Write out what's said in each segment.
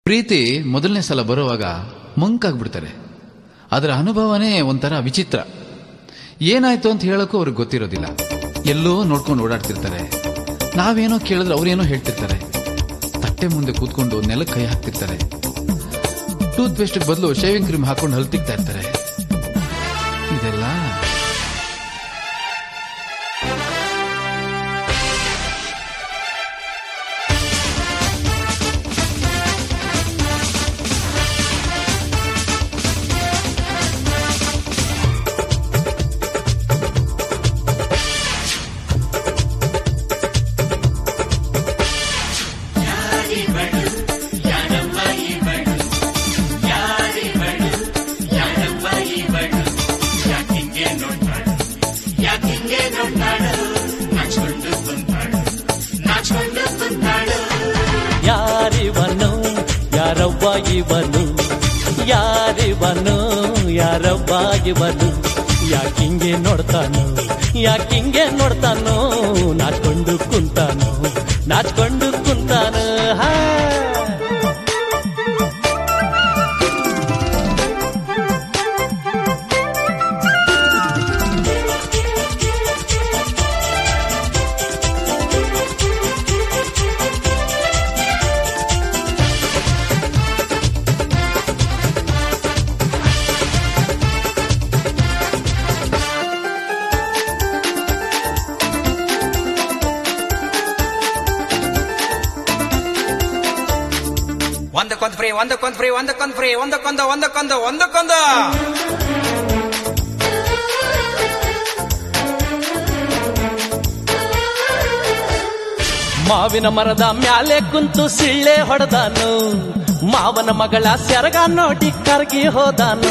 ಪ್ರೀತಿ ಮೊದಲನೇ ಸಲ ಬರುವಾಗ ಮಂಕಾಗ್ಬಿಡ್ತಾರೆ ಅದರ ಅನುಭವನೇ ಒಂಥರ ವಿಚಿತ್ರ ಏನಾಯ್ತು ಅಂತ ಹೇಳೋಕ್ಕೂ ಅವ್ರಿಗೆ ಗೊತ್ತಿರೋದಿಲ್ಲ ಎಲ್ಲೋ ನೋಡ್ಕೊಂಡು ಓಡಾಡ್ತಿರ್ತಾರೆ ನಾವೇನೋ ಕೇಳಿದ್ರೆ ಅವ್ರೇನೋ ಹೇಳ್ತಿರ್ತಾರೆ ತಟ್ಟೆ ಮುಂದೆ ಕೂತ್ಕೊಂಡು ನೆಲಕ್ಕೆ ಕೈ ಹಾಕ್ತಿರ್ತಾರೆ ಟೂತ್ ಪೇಸ್ಟ್ ಬದಲು ಶೇವಿಂಗ್ ಕ್ರೀಮ್ ಹಾಕೊಂಡು ಹಲ್ತಿಕ್ತಾ ಇರ್ತಾರೆ ಇದೆಲ್ಲ ಯಾರಿವನು ಯಾರವ್ವ ಇವನು ಯಾರಿವನು ಯಾರವ್ವ ಇವನು ಯಾಕಿಂಗೆ ನೋಡ್ತಾನು ಯಾಕಿಂಗೆ ನೋಡ್ತಾನೋ ನಾಚ್ಕೊಂಡು ಕುಂತಾನು ನಾಚ್ಕೊಂಡು ಕುಂತಾನು ಹಾ ಒಂದಕ್ಕೊಂದು ಫ್ರೀ ಒಂದಕ್ಕೊಂದು ಫ್ರೀ ಒಂದಕ್ಕೊಂದು ಫ್ರೀ ಒಂದಕ್ಕೊಂದು ಒಂದಕ್ಕೊಂದು ಒಂದಕ್ಕೊಂದು ಮಾವಿನ ಮರದ ಮ್ಯಾಲೆ ಕುಂತು ಸಿಳ್ಳೆ ಹೊಡೆದಾನು ಮಾವನ ಮಗಳ ಸೆರಗ ನೋಡಿ ಕರಗಿ ಹೋದಾನು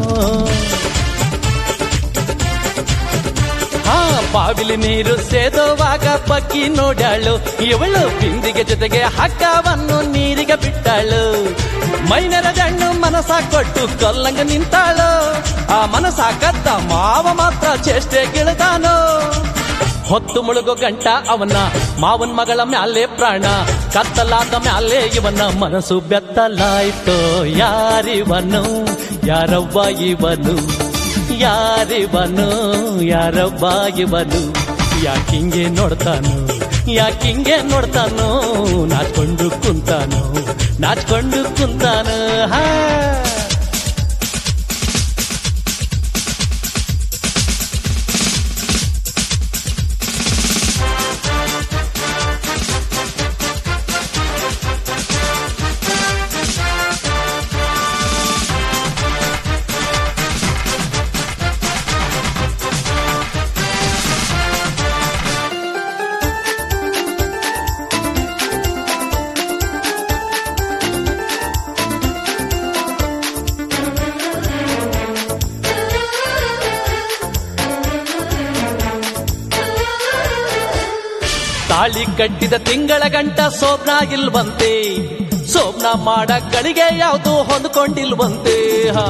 ಹಾ ಬಾವಿಲಿ ನೀರು ಸೇದುವಾಗ ಬಗ್ಗಿ ನೋಡ್ಯಾಳು ಇವಳು ಬಿಂದಿಗೆ ಜೊತೆಗೆ ಹಗ್ಗವನ್ನು ನೀರಿಗೆ ಬಿಟ್ಟಾಳು ಮೈನರ ಜಣ್ಣು ಮನಸ ಕೊಟ್ಟು ಕೊಲ್ಲಂಗ ನಿಂತಾಳು ಆ ಮನಸ ಕದ್ದ ಮಾವ ಮಾತ್ರ ಚೇಷ್ಟೆ ಗಿಳದಾನು ಹೊತ್ತು ಮುಳುಗೋ ಗಂಟ ಅವನ ಮಾವನ್ ಮಗಳ ಮ್ಯಾಲೆ ಪ್ರಾಣ ಕತ್ತಲಾದ ಮ್ಯಾಲೆ ಇವನ ಮನಸ್ಸು ಬೆತ್ತಲಾಯ್ತೋ ಯಾರಿವನು ಯಾರವ್ವ ಇವನು ಯಾರಿವನು ಯಾರವ್ವ ಇವನು ಯಾಕಿಂಗೆ ನೋಡ್ತಾನು ಯಾಕಿಂಗೆ ನೋಡ್ತಾನೋ ನಾಚ್ಕೊಂಡು ಕುಂತಾನು ನಾಚ್ಕೊಂಡು ಕುಂತಾನು ಹಾ ತಾಳಿ ಕಟ್ಟಿದ ತಿಂಗಳ ಗಂಟ ಸೋಬ್ನ ಇಲ್ವಂತೆ ಸೋಬ್ನ ಮಾಡ ಗಳಿಗೆ ಯಾವುದು ಹೊಂದ್ಕೊಂಡಿಲ್ವಂತೆ ಹಾ.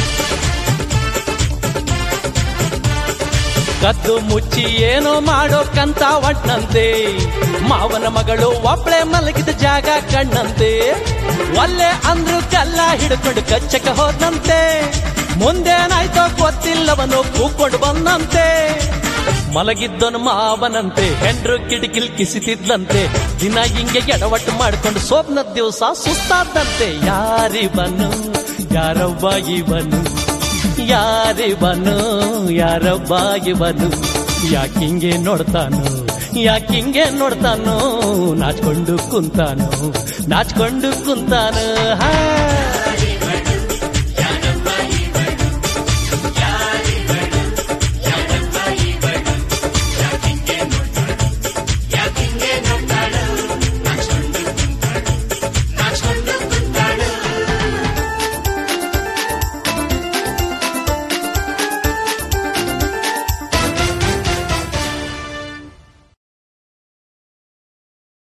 ಕದ್ದು ಮುಚ್ಚಿ ಏನೋ ಮಾಡೋಕ್ಕಂತ ಒಟ್ನಂತೆ ಮಾವನ ಮಗಳು ಒಬ್ಳೆ ಮಲಗಿದ ಜಾಗ ಕಣ್ಣಂತೆ ಒಲ್ಲೆ ಅಂದ್ರು ಕಲ್ಲ ಹಿಡ್ಕೊಂಡು ಕಚ್ಚಕ ಹೋದಂತೆ ಮುಂದೇನಾಯ್ತೋ ಗೊತ್ತಿಲ್ಲವನು ಕೂಕೊಂಡು ಬಂದಂತೆ ಮಲಗಿದ್ದನು ಮಾವನಂತೆ ಹೆಂಡ್ರು ಕಿಡಿಕಿಲ್ ಕಿಸಿತಿದ್ಲಂತೆ ದಿನ ಹಿಂಗೆ ಎಡವಟ್ಟು ಮಾಡ್ಕೊಂಡು ಸೋಪ್ನ ದಿವಸ ಸುಸ್ತಾದಂತೆ ಯಾರಿವನು ಯಾರವ್ವ ಇವನು ಯಾರಿವನು ಯಾರವ್ವ ಇವನು ಯಾಕಿಂಗೆ ನೋಡ್ತಾನು ಯಾಕಿಂಗೆ ನೋಡ್ತಾನೋ ನಾಚ್ಕೊಂಡು ಕುಂತಾನು ನಾಚ್ಕೊಂಡು ಕುಂತಾನು ಹಾ